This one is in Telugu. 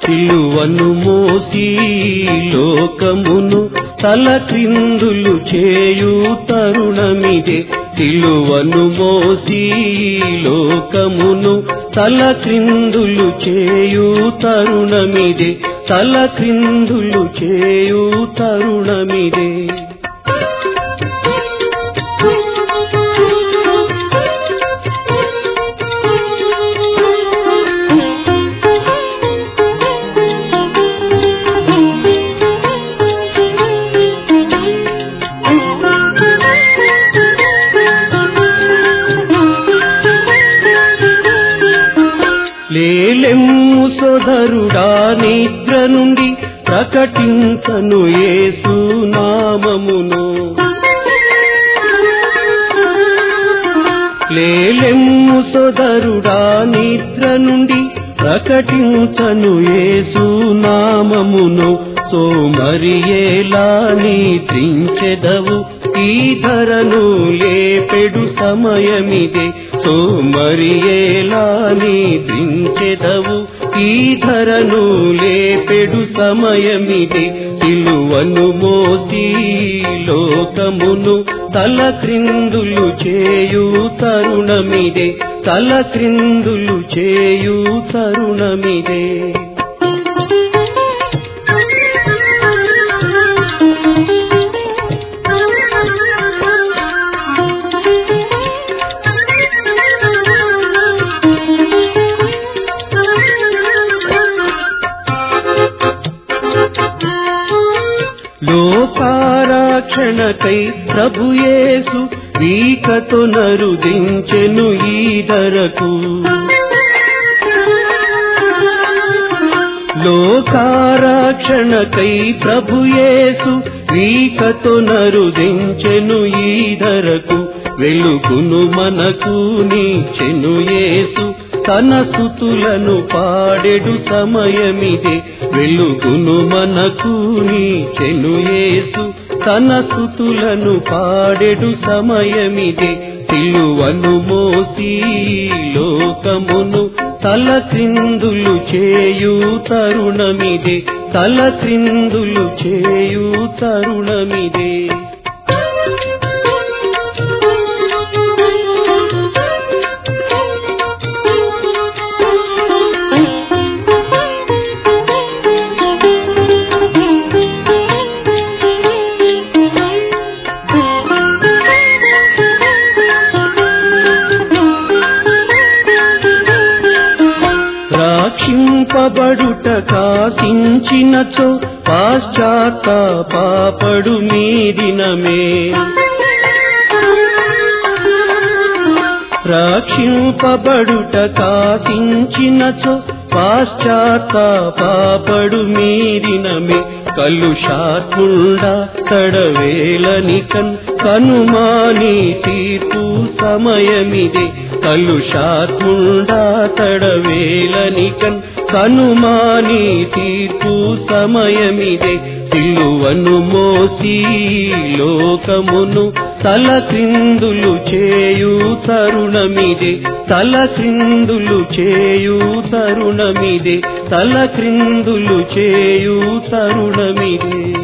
సిలువను మోసి లోకమును తల క్రిందులు చేయు తరుణమిదే సిలువను మోసి లోకమును తల క్రిందులు చేయు తరుణమిదే తల క్రిందులు చేయు తరుణమిదే లేలెమ్ము సోదరుడా నిద్ర నుండి ప్రకటించను యేసు నామమును లేలెమ్ము సోదరుడా నిద్ర నుండి ప్రకటించను యేసు నామమును సోమరియేలా నిద్రించెదవు ఈ ధరను లేపెడు సమయమిదే సోమరియేలా నిద్రించెదవు ఈ ధరను లేపెడు సమయమిదే సిలువను మోసి లోకమును తల క్రిందులు చేయు తరుణమిదే తల క్రిందులు చేయు తరుణమిదే లోకారాక్షణకై ప్రభుయేసు వీకతో నరుదించెను ఈ ధరకు లోకారాక్షణకై ప్రభుయేసు వీకతో నరుదించెను ఈ ధరకు వెలుగును మనకు నీచెను యేసు తన సుతులను పాడెడు సమయమిదే వెలుగును మనకు నీచెను యేసు తన సుతులను పాడెడు సమయమిదే సిలువను మోసి లోకమును తల క్రిందులు చేయు తరుణమిదే తల క్రిందులు చేయు తరుణమిదే రాక్షింపబడుట కాసించినచో పాశ్చాత్త పాపడు మీదినమే రాక్షింపబడుట కాసించినచో పాశ్చాత్త పాపడు మీరినమే కలుషాత్ముండా తడవేలని కన్ కనుమాని తీర్పు సమయమిదే కలుషాత్ముండా తడవేలని కన్ కనుమాని తీర్పు సమయమిదే సిలువను మోసి లోకమును తల క్రిందులు చేయు తరుణమిదే తల క్రిందులు చేయు తరుణమిదే తల క్రిందులు చేయు తరుణమిదే